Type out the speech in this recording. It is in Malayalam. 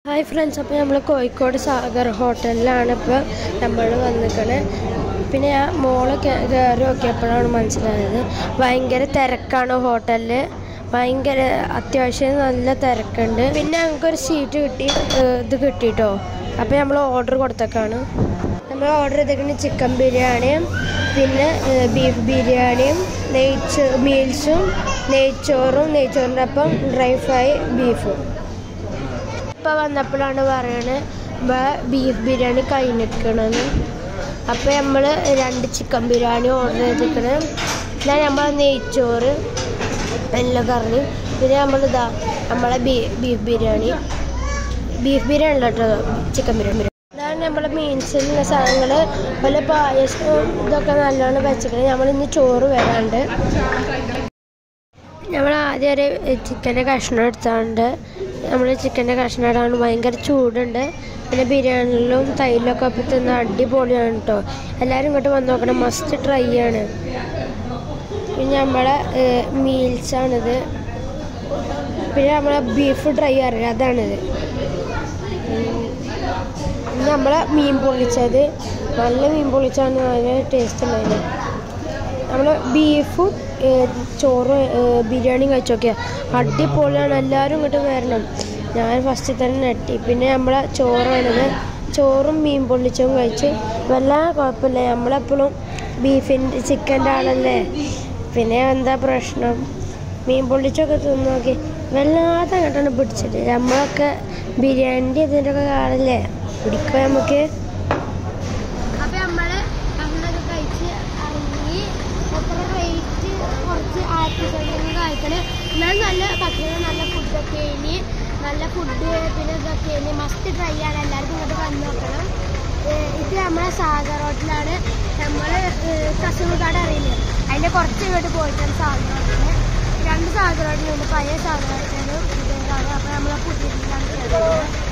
ഹായ് ഫ്രണ്ട്സ് അപ്പോൾ നമ്മൾ കോഴിക്കോട് സാഗർ ഹോട്ടലിലാണ് ഇപ്പോൾ നമ്മൾ വന്നിക്കണത് പിന്നെ ഞാൻ മോള് കേ- കയറി നോക്കിയപ്പോഴാണ് മനസ്സിലായത് ഭയങ്കര തിരക്കാണ് ഹോട്ടലിൽ ഭയങ്കര അത്യാവശ്യം നല്ല തിരക്കുണ്ട് പിന്നെ ഞങ്ങൾക്കൊരു സീറ്റ് കിട്ടി ഏഹ് ഇത് കിട്ടിട്ടോ അപ്പോൾ നമ്മൾ ഓർഡർ കൊടുത്തേക്കാണ് നമ്മൾ ഓർഡർ ചെയ്തേക്കുന്നത് ചിക്കൻ ബിരിയാണിയും പിന്നെ ഏഹ് ബീഫ് ബിരിയാണിയും നെയ്ച്ചോ മീൽസും നെയ്ച്ചോറും നെയ്ച്ചോറിൻ്റെ ഒപ്പം ഡ്രൈ ഫ്രൈ ബീഫും ഇപ്പം വന്നപ്പോഴാണ് പറയണത് ബീഫ് ബിരിയാണി കഴിഞ്ഞിരിക്കണമെന്ന് അപ്പോൾ നമ്മൾ രണ്ട് ചിക്കൻ ബിരിയാണി ഓർഡർ ചെയ്തിരിക്കണ് പിന്നെ നമ്മൾ നെയ്ച്ചോറ് എല്ലാ കറിയും പിന്നെ നമ്മൾ ഇതാ നമ്മളെ ബീ ബീഫ് ബിരിയാണി ബീഫ് ബിരിയാണി കേട്ടോ ചിക്കൻ ബിരിയാണി ഇതാണ് നമ്മളെ മീൻസിലുള്ള സാധനങ്ങൾ പല പായസവും ഇതൊക്കെ നല്ലോണം വെച്ചിട്ടുണ്ട് നമ്മൾ ഇന്ന് ചോറ് വരാണ്ട് നമ്മൾ ആദ്യം ഒരു ചിക്കൻ്റെ കഷ്ണം എടുത്താണ്ട് നമ്മൾ ചിക്കൻ്റെ കഷ്ണം ഇടാണ് ഭയങ്കര ചൂടുണ്ട് പിന്നെ ബിരിയാണിയിലും തൈലൊക്കെ ഒപ്പം തിന്ന അടിപൊളിയാണ് കേട്ടോ എല്ലാവരും ഇങ്ങോട്ട് വന്ന് നോക്കണം മസ്റ്റ് ട്രൈ ആണ് പിന്നെ നമ്മളെ മീൽസാണിത് പിന്നെ നമ്മളെ ബീഫ് ഡ്രൈ അറിയാം അതാണിത് ഉം. പിന്നെ നമ്മളെ മീൻ പൊള്ളിച്ചത് നല്ല മീൻ പൊള്ളിച്ചാണ് നല്ല ടേസ്റ്റ് ഉണ്ടായത് നമ്മൾ ബീഫും ചോറും ഏഹ് ബിരിയാണിയും കഴിച്ചു നോക്കിയാൽ അടിപൊളിയാണ് എല്ലാവരും ഇങ്ങോട്ട് വരണം ഞാൻ ഫസ്റ്റ് തന്നെ നെട്ടി പിന്നെ നമ്മളെ ചോറാണിത് ചോറും മീൻ പൊള്ളിച്ചതും കഴിച്ച് വല്ല കുഴപ്പമില്ല നമ്മളെപ്പോഴും ബീഫിൻ്റെ ചിക്കൻ്റെ ആളല്ലേ പിന്നെ എന്താ പ്രശ്നം മീൻ പൊള്ളിച്ചൊക്കെ തിന്ന് നോക്കി വല്ലാതെ അങ്ങോട്ടാണ് പിടിച്ചത് നമ്മളൊക്കെ ബിരിയാണിൻ്റെ ഇതിൻ്റെ ഒക്കെ ആളല്ലേ പിടിക്കുക നമുക്ക് അപ്പൊ നമ്മള് ഭക്ഷണമൊക്കെ കഴിച്ച് ഇറങ്ങി എത്ര റേറ്റ് കുറച്ച് ആയിരത്തി തൊണ്ണൂറ് കഴിക്കണ് എന്നാലും നല്ല ഭക്ഷണം നല്ല ഫുഡൊക്കെ ഇനി നല്ല ഫുഡ് പിന്നെ ഇതൊക്കെ ഇനി മസ്റ്റ് ട്രൈ ആണ് എല്ലാവർക്കും ഇങ്ങോട്ട് വന്ന് നോക്കണം ഏഹ് ഇത് നമ്മളെ സാഗർ ഹോട്ടലാണ് നമ്മൾ കസൂർക്കാട് അറിയില്ലേ അതിൻ്റെ കുറച്ച് ഇങ്ങോട്ട് പോയിട്ടാണ് സാഗർ ഹോട്ടല് രണ്ട് സാഗർ ഹോട്ടലുണ്ട് പഴയ സാഗർ ഹോട്ടലും ഇതാണ് അപ്പോൾ നമ്മളെ പുതിയ